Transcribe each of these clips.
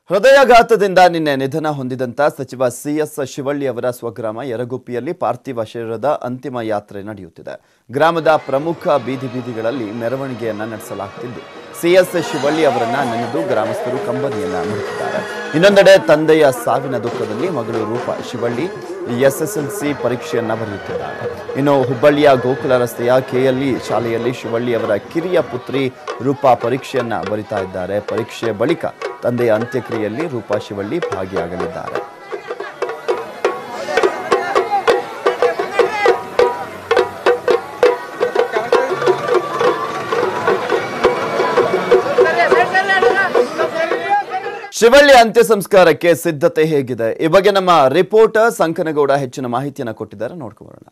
ಹೃದಯಾಘಾತದಿಂದ ನಿನ್ನೆ ನಿಧನ ಹೊಂದಿದಂತ ಸಚಿವ ಸಿಎಸ್ ಶಿವಳ್ಳಿ ಅವರ ಸ್ವಗ್ರಾಮ ಯರಗುಪ್ಪಿಯಲ್ಲಿ ಪಾರ್ಥಿವ ಶರೀರದ ಅಂತಿಮ ಯಾತ್ರೆ ನಡೆಯುತ್ತಿದೆ ಗ್ರಾಮದ ಪ್ರಮುಖ ಬೀದಿ ಬೀದಿಗಳಲ್ಲಿ ಮೆರವಣಿಗೆಯನ್ನ ನಡೆಸಲಾಗುತ್ತಿದ್ದು ಸಿಎಸ್ ಶಿವಳ್ಳಿ ಅವರನ್ನ ನೆನೆದು ಗ್ರಾಮಸ್ಥರು ಕಂಬನಿಯನ್ನ ಮುಡುತ್ತಿದ್ದಾರೆ ಇನ್ನೊಂದೆಡೆ ತಂದೆಯ ಸಾವಿನ ದುಃಖದಲ್ಲಿ ಮಗಳು ರೂಪ ಶಿವಳ್ಳಿ ಎಸ್ಎಸ್ಎಲ್ಸಿ ಪರೀಕ್ಷೆಯನ್ನ ಬರೆಯುತ್ತಿದ್ದಾರೆ ಇನ್ನು ಹುಬ್ಬಳ್ಳಿಯ ಗೋಕುಲ ರಸ್ತೆಯ ಕೆಎಲ್ಇ ಶಾಲೆಯಲ್ಲಿ ಶಿವಳ್ಳಿ ಅವರ ಕಿರಿಯ ಪುತ್ರಿ ರೂಪಾ ಪರೀಕ್ಷೆಯನ್ನ ಬರಿತಾ ಇದ್ದಾರೆ ಪರೀಕ್ಷೆ ಬಳಿಕ ತಂದೆಯ ಅಂತ್ಯಕ್ರಿಯೆಯಲ್ಲಿ ರೂಪಾ ಶಿವಳ್ಳಿ ಭಾಗಿಯಾಗಲಿದ್ದಾರೆ ಶಿವಳ್ಳಿ ಅಂತ್ಯ ಸಂಸ್ಕಾರಕ್ಕೆ ಸಿದ್ಧತೆ ಹೇಗಿದೆ ಈ ಬಗ್ಗೆ ನಮ್ಮ ರಿಪೋರ್ಟರ್ ಸಂಕನಗೌಡ ಹೆಚ್ಚಿನ ಮಾಹಿತಿಯನ್ನ ಕೊಟ್ಟಿದ್ದಾರೆ ನೋಡ್ಕೊಂಬರೋಣ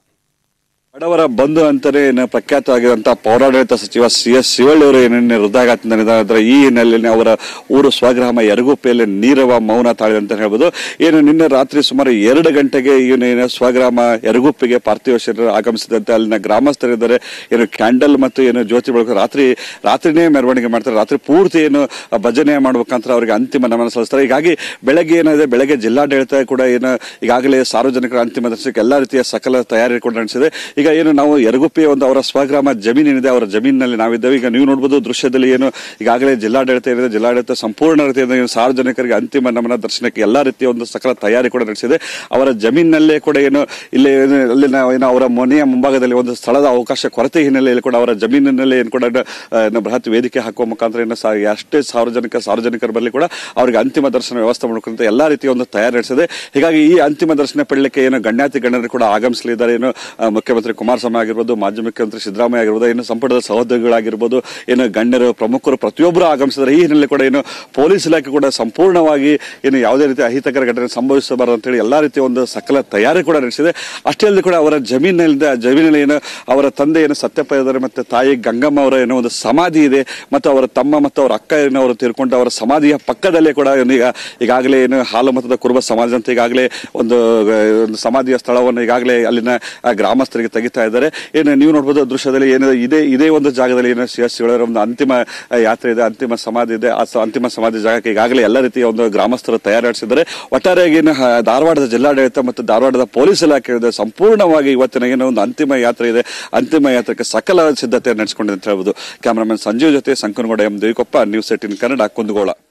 ಬಡವರ ಬಂಧು ಅಂತಾನೆ ಏನು ಪ್ರಖ್ಯಾತವಾಗಿರುವಂತಹ ಪೌರಾಡಳಿತ ಸಚಿವ ಸಿ ಎಸ್ ಶಿವಳ್ಳಿ ಅವರು ಏನೇನು ಹೃದಯಾಘಾತದಿಂದ ನಿಧನ ಈ ಹಿನ್ನೆಲೆಯಲ್ಲಿ ಅವರ ಊರು ಸ್ವಗ್ರಾಮ ಯರಗುಪ್ಪೆಯಲ್ಲಿ ನೀರವ ಮೌನ ತಾಳಿದೆ ಅಂತ ಹೇಳ್ಬೋದು ಏನು ನಿನ್ನೆ ರಾತ್ರಿ ಸುಮಾರು ಎರಡು ಗಂಟೆಗೆ ಏನು ಏನು ಸ್ವಗ್ರಾಮ ಯರಗುಪ್ಪಿಗೆ ಪಾರ್ಥಿವ ಶರೀರ ಆಗಮಿಸಿದಂತೆ ಅಲ್ಲಿನ ಗ್ರಾಮಸ್ಥರಿದ್ದಾರೆ ಏನು ಕ್ಯಾಂಡಲ್ ಮತ್ತು ಏನು ಜ್ಯೋತಿ ಬೆಳಕು ರಾತ್ರಿ ರಾತ್ರಿನೇ ಮೆರವಣಿಗೆ ಮಾಡ್ತಾರೆ ರಾತ್ರಿ ಪೂರ್ತಿ ಏನು ಭಜನೆ ಮಾಡ್ಬೇಕಂತ ಅವರಿಗೆ ಅಂತಿಮ ನಮನ ಸಲ್ಲಿಸ್ತಾರೆ ಹೀಗಾಗಿ ಬೆಳಗ್ಗೆ ಏನಿದೆ ಬೆಳಗ್ಗೆ ಜಿಲ್ಲಾಡಳಿತ ಕೂಡ ಏನು ಈಗಾಗಲೇ ಸಾರ್ವಜನಿಕರ ಅಂತಿಮ ದರ್ಶನಕ್ಕೆ ಎಲ್ಲಾ ರೀತಿಯ ಸಕಲ ತಯಾರಿ ಕೂಡ ನಡೆಸಿದೆ ಈಗ ಏನು ನಾವು ಯರಗುಪ್ಪಿಯ ಒಂದು ಅವರ ಸ್ವಗ್ರಾಮ ಜಮೀನ್ ಏನಿದೆ ಅವರ ಜಮೀನಿನಲ್ಲಿ ನಾವಿದ್ದೇವೆ ಈಗ ನೀವು ನೋಡಬಹುದು ದೃಶ್ಯದಲ್ಲಿ ಏನು ಈಗಾಗಲೇ ಜಿಲ್ಲಾಡಳಿತ ಏನಿದೆ ಜಿಲ್ಲಾಡಳಿತ ಸಂಪೂರ್ಣ ರೀತಿಯಿಂದ ಏನು ಸಾರ್ವಜನಿಕರಿಗೆ ಅಂತಿಮ ನಮನ ದರ್ಶನಕ್ಕೆ ಎಲ್ಲಾ ರೀತಿಯ ಒಂದು ಸಕಲ ತಯಾರಿ ಕೂಡ ನಡೆಸಿದೆ ಅವರ ಜಮೀನಿನಲ್ಲೇ ಕೂಡ ಏನು ಇಲ್ಲಿ ಏನು ಅಲ್ಲಿನ ಏನು ಅವರ ಮನೆಯ ಮುಂಭಾಗದಲ್ಲಿ ಒಂದು ಸ್ಥಳದ ಅವಕಾಶ ಕೊರತೆ ಹಿನ್ನೆಲೆಯಲ್ಲಿ ಕೂಡ ಅವರ ಜಮೀನಿನಲ್ಲಿ ಏನು ಕೂಡ ಆ, ಏನು ಬೃಹತ್ ವೇದಿಕೆ ಹಾಕುವ ಮುಖಾಂತರ ಏನು ಸಾ- ಅಷ್ಟೇ ಸಾರ್ವಜನಿಕ ಸಾರ್ವಜನಿಕರ ಬರಲಿ ಕೂಡ ಅವರಿಗೆ ಅಂತಿಮ ದರ್ಶನ ವ್ಯವಸ್ಥೆ ಮಾಡ್ಕೊಂತ ಎಲ್ಲಾ ರೀತಿಯ ಒಂದು ತಯಾರಿ ನಡೆಸಿದೆ ಹೀಗಾಗಿ ಈ ಅಂತಿಮ ದರ್ಶನ ಪಡಲಿಕ್ಕೆ ಏನು ಗಣ್ಯಾತಿ ಗಣ್ಯರು ಕೂಡ ಆಗಮಿಸಲಿದ್ದಾರೆ ಏನು ಆ, ಮುಖ್ಯಮಂತ್ರಿ ಕುಮಾರಸ್ವಾಮಿ ಆಗಿರ್ಬೋದು ಮಾಜಿ ಮುಖ್ಯಮಂತ್ರಿ ಸಿದ್ದರಾಮಯ್ಯ ಆಗಿರ್ಬೋದು ಏನು ಸಂಪುಟದ ಸಹೋದ್ಯೋಗಿಗಳಾಗಿರ್ಬೋದು ಏನು ಗಣ್ಯರು ಪ್ರಮುಖರು ಪ್ರತಿಯೊಬ್ಬರು ಆಗಮಿಸಿದ್ದಾರೆ ಈ ಹಿನ್ನೆಲೆ ಕೂಡ ಏನು ಪೊಲೀಸ್ ಇಲಾಖೆ ಕೂಡ ಸಂಪೂರ್ಣವಾಗಿ ಏನು ಯಾವುದೇ ರೀತಿ ಅಹಿತಕರ ಘಟನೆ ಸಂಭವಿಸಬಾರದು ಅಂತೇಳಿ ಎಲ್ಲಾ ರೀತಿಯ ಒಂದು ಸಕಲ ತಯಾರಿ ಕೂಡ ನಡೆಸಿದೆ ಅಷ್ಟೇ ಅಲ್ಲದೆ ಕೂಡ ಅವರ ಜಮೀನಿನಿಂದ ಜಮೀನಲ್ಲಿ ಏನು ಅವರ ತಂದೆ ಏನು ಸತ್ಯಪ್ಪ ಇದ್ದಾರೆ ಮತ್ತೆ ತಾಯಿ ಗಂಗಮ್ಮ ಅವರ ಏನೋ ಒಂದು ಸಮಾಧಿ ಇದೆ ಮತ್ತು ಅವರ ತಮ್ಮ ಮತ್ತು ಅವರ ಅಕ್ಕ ಏನು ಅವರು ತೀರ್ಕೊಂಡು ಅವರ ಸಮಾಧಿಯ ಪಕ್ಕದಲ್ಲೇ ಕೂಡ ಏನು ಈಗ ಈಗಾಗಲೇ ಏನು ಹಾಲು ಮತದ ಕುರುಬ ಸಮಾಜ ಅಂತ ಈಗಾಗಲೇ ಒಂದು ಆ, ಒಂದು ಸಮಾಧಿಯ ಸ್ಥಳವನ್ನು ಈಗಾಗಲೇ ಅಲ್ಲಿನ ಆ, ಗ್ರಾಮಸ್ಥರಿಗೆ ತೆಗಿತಾ ಇದ್ದಾರೆ ಏನು ನೀವು ನೋಡ್ಬೋದು ದೃಶ್ಯದಲ್ಲಿ ಏನು ಇದೇ ಇದೇ ಒಂದು ಜಾಗದಲ್ಲಿ ಏನು ಸಿ ಎಸ್ ಒಂದು ಅಂತಿಮ ಆ, ಯಾತ್ರೆ ಇದೆ ಅಂತಿಮ ಸಮಾಧಿ ಇದೆ ಆ ಸ- ಅಂತಿಮ ಸಮಾಧಿ ಜಾಗಕ್ಕೆ ಈಗಾಗಲೇ ಎಲ್ಲ ರೀತಿಯ ಒಂದು ಗ್ರಾಮಸ್ಥರು ತಯಾರಿ ನಡೆಸಿದ್ದಾರೆ ಒಟ್ಟಾರೆಯಾಗಿ ಏನು ಹ- ಧಾರವಾಡದ ಜಿಲ್ಲಾಡಳಿತ ಮತ್ತು ಧಾರವಾಡದ ಪೊಲೀಸ್ ಇಲಾಖೆ ಇದೆ ಸಂಪೂರ್ಣವಾಗಿ ಇವತ್ತಿನ ಏನು ಒಂದು ಅಂತಿಮ ಯಾತ್ರೆ ಇದೆ ಅಂತಿಮ ಯಾತ್ರೆಗೆ ಸಕಲ ಸಿದ್ಧತೆ ನಡೆಸಿಕೊಂಡಿದೆ ಅಂತ ಹೇಳ್ಬೋದು ಕ್ಯಾಮರಾಮನ್ ಸಂಜೀವ್ ಜೊತೆ Sankanagouda M Devikoppa news eighteen Kannada Kundgol